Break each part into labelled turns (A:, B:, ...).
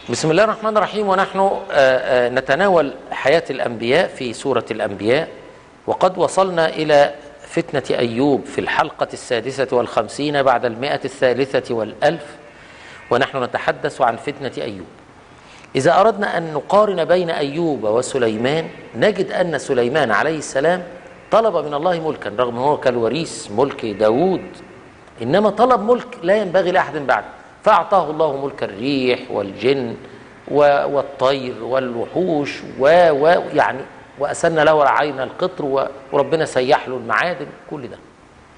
A: بسم الله الرحمن الرحيم ونحن آه، آه، نتناول حياة الأنبياء في سورة الأنبياء وقد وصلنا إلى فتنة أيوب في الحلقة السادسة والخمسين بعد المائة الثالثة والألف ونحن نتحدث عن فتنة أيوب إذا أردنا أن نقارن بين أيوب وسليمان نجد أن سليمان عليه السلام طلب من الله ملكا رغم هو كالوريث ملك داود إنما طلب ملك لا ينبغي لأحد بعده فأعطاه الله ملك الريح والجن و- والطير والوحوش و و يعني وأسن له رعينا القطر و- وربنا سيح له المعادن كل ده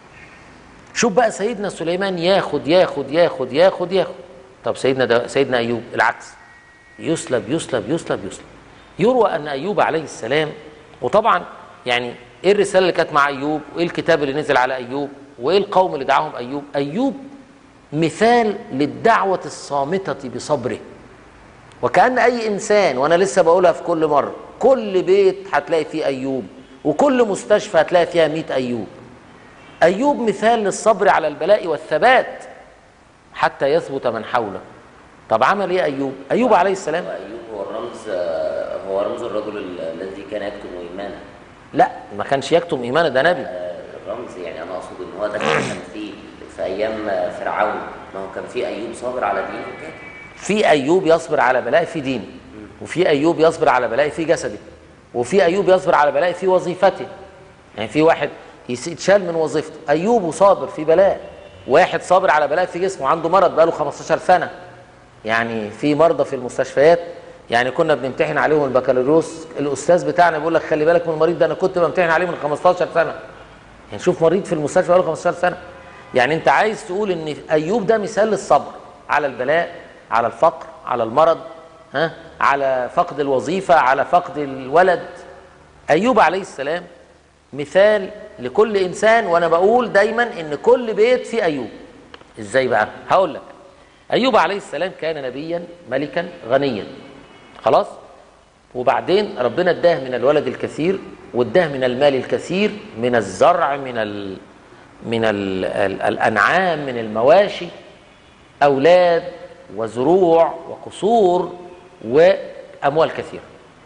A: شوف بقى سيدنا سليمان ياخد ياخد ياخد ياخد ياخد طب سيدنا ده سيدنا أيوب العكس يسلب يسلب يسلب يسلب يروى أن أيوب عليه السلام وطبعا يعني ايه الرسالة اللي كانت مع أيوب وايه الكتاب اللي نزل على أيوب وايه القوم اللي دعاهم أيوب أيوب مثال للدعوة الصامتة بصبره وكأن أي إنسان وأنا لسه بقولها في كل مرة كل بيت هتلاقي فيه أيوب وكل مستشفى هتلاقي فيها مئة أيوب أيوب مثال للصبر على البلاء والثبات حتى يثبت من حوله طب عمل إيه أيوب؟ أيوب عليه السلام
B: أيوب هو الرمز هو رمز الرجل ال- الذي كان يكتم إيمانه
A: لا ما كانش يكتم إيمانه ده نبي
B: آه، الرمز يعني أنا أقصد إن هو ده كان في في أيام فرعون ما هو كان في أيوب صابر على دينه وكده
A: في أيوب يصبر على بلاء في دينه وفي أيوب يصبر على بلاء في جسده وفي أيوب يصبر على بلاء في وظيفته يعني في واحد يس- يتشال من وظيفته أيوب صابر في بلاء واحد صابر على بلاء في جسمه عنده مرض بقاله 15 سنة يعني في مرضى في المستشفيات يعني كنا بنمتحن عليهم البكالوريوس الأستاذ بتاعنا بيقول لك خلي بالك من المريض ده أنا كنت بمتحن عليه من 15 سنة يعني شوف مريض في المستشفى بقاله 15 سنة يعني أنت عايز تقول إن أيوب ده مثال للصبر على البلاء على الفقر على المرض ها على فقد الوظيفة على فقد الولد أيوب عليه السلام مثال لكل إنسان وأنا بقول دايما إن كل بيت فيه أيوب إزاي بقى هقول لك أيوب عليه السلام كان نبيا ملكا غنيا خلاص وبعدين ربنا اداه من الولد الكثير واداه من المال الكثير من الزرع من ال من ال ال الانعام من المواشي اولاد وزروع وقصور واموال كثيره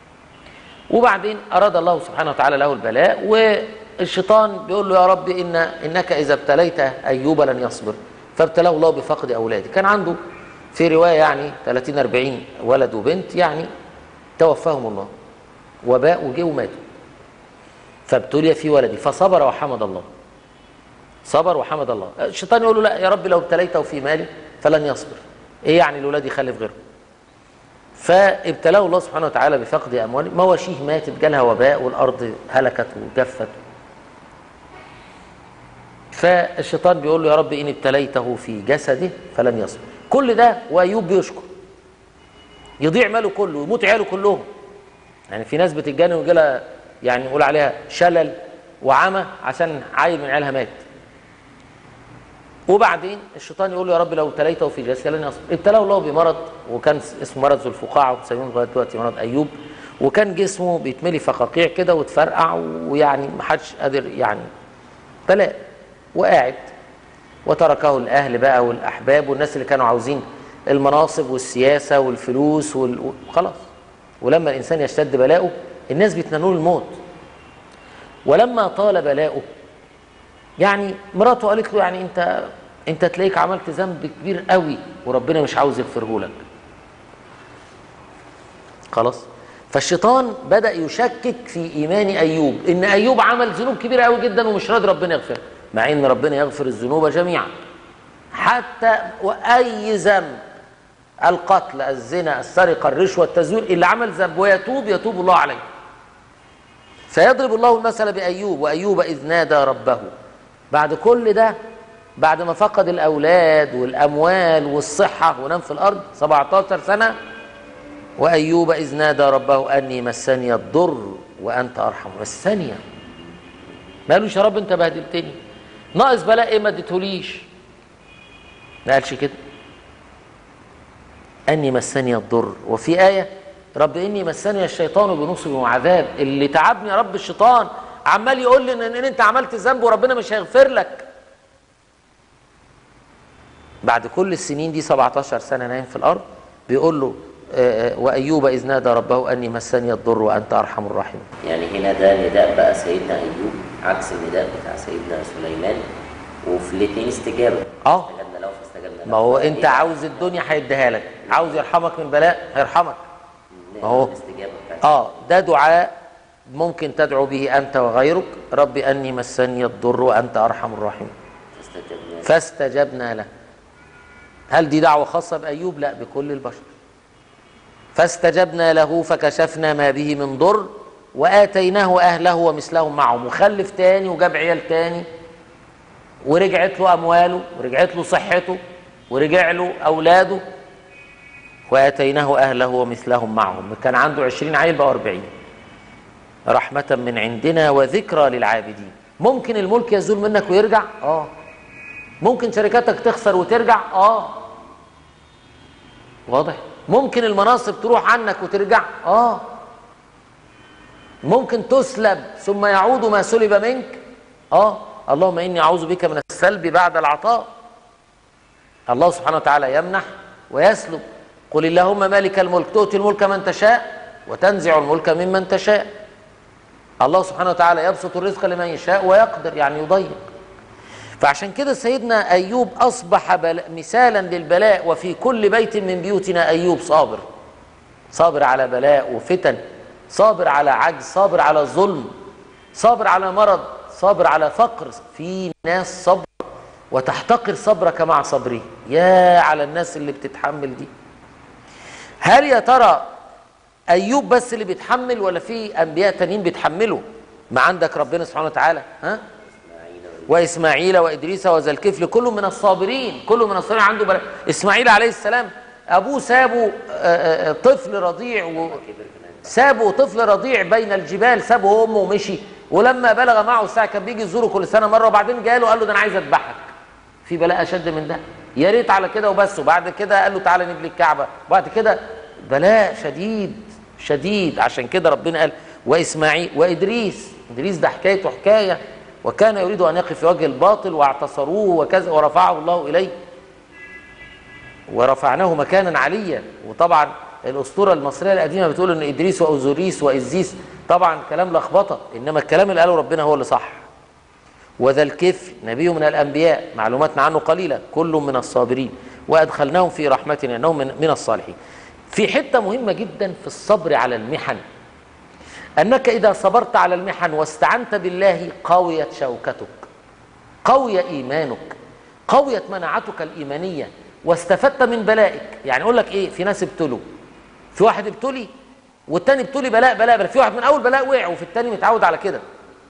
A: وبعدين اراد الله سبحانه وتعالى له البلاء والشيطان بيقول له يا رب ان انك اذا ابتليت ايوب لن يصبر فابتلاه الله بفقد اولاده كان عنده في روايه يعني 30 40 ولد وبنت يعني توفاهم الله وباء وجه وماتوا فابتلي في ولدي فصبر وحمد الله صبر وحمد الله الشيطان يقول له لا يا رب لو ابتليته في مالي فلن يصبر ايه يعني الولاد يخلف غيره فابتلاه الله سبحانه وتعالى بفقد امواله مواشيه ماتت جالها وباء والارض هلكت وجفت فالشيطان بيقول له يا رب ان ابتليته في جسده فلن يصبر كل ده وايوب بيشكر يضيع ماله كله ويموت عياله كلهم يعني في ناس بتتجنن ويجي لها يعني نقول عليها شلل وعمى عشان عيل من عيالها مات وبعدين الشيطان يقول له يا رب لو ابتليته في جسدي لن يصبر ابتلاه الله بمرض وكان اسمه مرض ذو الفقاعه وبيسموه لغايه دلوقتي مرض ايوب وكان جسمه بيتملي فقاقيع كده وتفرقع ويعني ما حدش قادر يعني بلاء وقاعد وتركه الاهل بقى والاحباب والناس اللي كانوا عاوزين المناصب والسياسه والفلوس وال- وخلاص ولما الانسان يشتد بلاؤه الناس بيتمنوا له الموت ولما طال بلاؤه يعني مراته قالت له يعني انت انت تلاقيك عملت ذنب كبير قوي وربنا مش عاوز يغفره لك خلاص فالشيطان بدا يشكك في ايمان ايوب ان ايوب عمل ذنوب كبيره قوي جدا ومش راضي ربنا يغفرها مع ان ربنا يغفر الذنوب جميعا حتى واي ذنب القتل الزنا السرقه الرشوه التزوير اللي عمل ذنب ويتوب يتوب الله عليه فيضرب الله المثل بأيوب وأيوب إذ نادى ربه بعد كل ده بعد ما فقد الأولاد والأموال والصحة ونام في الأرض 17 سنة وأيوب إذ نادى ربه أني مسني الضر وأنت أرحم مسني ما قالوش يا رب أنت بهدلتني ناقص بلاء إيه ما اديتهوليش ما قالش كده أني مسني الضر وفي آية رب إني مسني الشيطان بنصب وعذاب اللي تعبني يا رب الشيطان عمال يقول لي إن, إن أنت عملت ذنب وربنا مش هيغفر لك بعد كل السنين دي 17 سنة نايم في الأرض بيقول له آه، وأيوب إذ نادى ربه أني مسني الضر وأنت أرحم الراحمين
B: يعني هنا ده نداء بقى سيدنا ايوب عكس النداء بتاع سيدنا سليمان وفي الاثنين استجابه
A: آه.
B: استجبنا له فاستجبنا له
A: ما هو
B: إيه
A: أنت عاوز الدنيا هيديها لك عاوز يرحمك من بلاء هيرحمك
B: نعم،
A: ما هو-
B: الاستجابه بتاعت
A: آه ده دعاء ممكن تدعو به أنت وغيرك رب أني مسني الضر وأنت أرحم الراحمين
B: فاستجبنا له.
A: فاستجبنا له هل دي دعوة خاصة بأيوب؟ لا بكل البشر فاستجبنا له فكشفنا ما به من ضر وآتيناه أهله ومثلهم معهم وخلف تاني وجاب عيال تاني ورجعت له أمواله ورجعت له صحته ورجع له أولاده وآتيناه أهله ومثلهم معهم كان عنده عشرين عيل بقى أربعين رحمة من عندنا وذكرى للعابدين ممكن الملك يزول منك ويرجع اه ممكن شركاتك تخسر وترجع اه واضح ممكن المناصب تروح عنك وترجع اه ممكن تسلب ثم يعود ما سلب منك اه اللهم اني اعوذ بك من السلب بعد العطاء الله سبحانه وتعالى يمنح ويسلب قل اللهم مالك الملك تؤتي الملك من تشاء وتنزع الملك ممن تشاء الله سبحانه وتعالى يبسط الرزق لمن يشاء ويقدر يعني يضيق فعشان كده سيدنا أيوب أصبح بل... مثالا للبلاء وفي كل بيت من بيوتنا أيوب صابر صابر على بلاء وفتن صابر على عجز صابر على ظلم صابر على مرض صابر على فقر في ناس صبر وتحتقر صبرك مع صبره يا على الناس اللي بتتحمل دي هل يا ترى أيوب بس اللي بيتحمل ولا في أنبياء تانيين بيتحملوا ما عندك ربنا سبحانه وتعالى ها واسماعيل وادريس وذا الكفل كل من الصابرين كل من الصابرين عنده بلاء اسماعيل عليه السلام ابوه سابه آه، آه، طفل رضيع و... سابه طفل رضيع بين الجبال سابه هو امه ومشي ولما بلغ معه الساعه كان بيجي يزوره كل سنه مره وبعدين جاله قال له ده انا عايز اذبحك في بلاء اشد من ده يا ريت على كده وبس وبعد كده قال له تعالى نبني الكعبه وبعد كده بلاء شديد شديد عشان كده ربنا قال واسماعيل وادريس ادريس ده حكايته حكايه وكان يريد ان يقف في وجه الباطل واعتصروه وكذا ورفعه الله اليه ورفعناه مكانا عليا وطبعا الاسطوره المصريه القديمه بتقول ان ادريس واوزوريس وازيس طبعا كلام لخبطه انما الكلام اللي قاله ربنا هو اللي صح وذا الكفل نبي من الانبياء معلوماتنا عنه قليله كل من الصابرين وادخلناهم في رحمتنا انهم من, من الصالحين في حته مهمه جدا في الصبر على المحن انك اذا صبرت على المحن واستعنت بالله قويت شوكتك قوي ايمانك قويت مناعتك الايمانيه واستفدت من بلائك يعني اقول لك ايه في ناس ابتلوا في واحد ابتلي والتاني ابتلي بلاء بلاء بلاء في واحد من اول بلاء وقع وفي التاني متعود على كده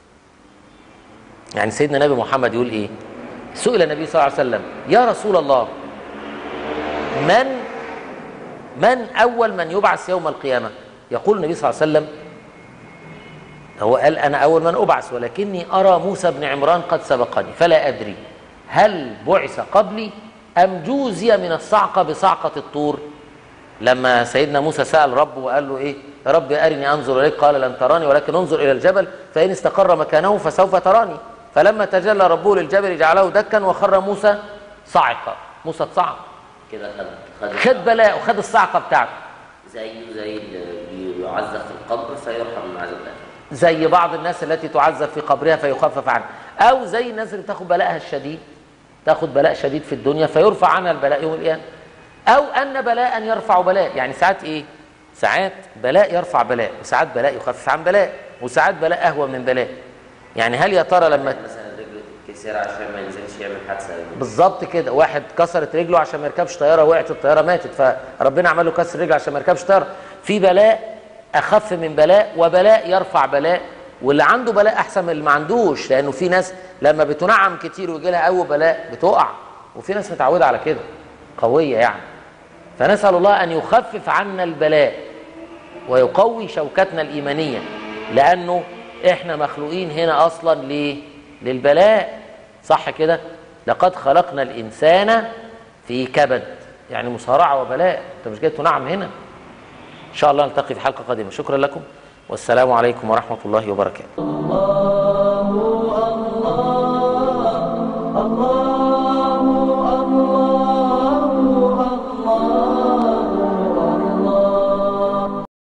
A: يعني سيدنا النبي محمد يقول ايه سئل النبي صلى الله عليه وسلم يا رسول الله من من اول من يبعث يوم القيامه يقول النبي صلى الله عليه وسلم هو قال انا اول من ابعث ولكني ارى موسى بن عمران قد سبقني فلا ادري هل بعث قبلي ام جوزي من الصعقه بصعقه الطور لما سيدنا موسى سال ربه وقال له ايه يا رب ارني انظر اليك قال لن تراني ولكن انظر الى الجبل فان استقر مكانه فسوف تراني فلما تجلى ربه للجبل جعله دكا وخر موسى صعقا موسى اتصعق
B: كده خد خد
A: خد بلاء وخد الصعقه بتاعته
B: زيه زي اللي بيعذب في القبر فيرحم من عذاب الاخره
A: زي بعض الناس التي تعذب في قبرها فيخفف عنها او زي الناس اللي تاخد بلاءها الشديد تاخد بلاء شديد في الدنيا فيرفع عنها البلاء يوم القيامه او ان بلاء يرفع بلاء يعني ساعات ايه ساعات بلاء يرفع بلاء وساعات بلاء يخفف عن بلاء وساعات بلاء اهون من بلاء يعني هل يا ترى لما
B: مثلا رجله تتكسر عشان ما ينزلش يعمل حادثه
A: بالظبط كده واحد كسرت رجله عشان ما يركبش طياره وقعت الطياره ماتت فربنا عمل له كسر رجل عشان ما يركبش طياره في بلاء اخف من بلاء وبلاء يرفع بلاء واللي عنده بلاء احسن من اللي ما عندوش لانه في ناس لما بتنعم كتير ويجي لها اول بلاء بتقع وفي ناس متعوده على كده قويه يعني فنسال الله ان يخفف عنا البلاء ويقوي شوكتنا الايمانيه لانه احنا مخلوقين هنا اصلا ليه للبلاء صح كده لقد خلقنا الانسان في كبد يعني مصارعه وبلاء انت مش جاي تنعم هنا ان شاء الله نلتقي في حلقه قادمه شكرا لكم والسلام عليكم ورحمه الله وبركاته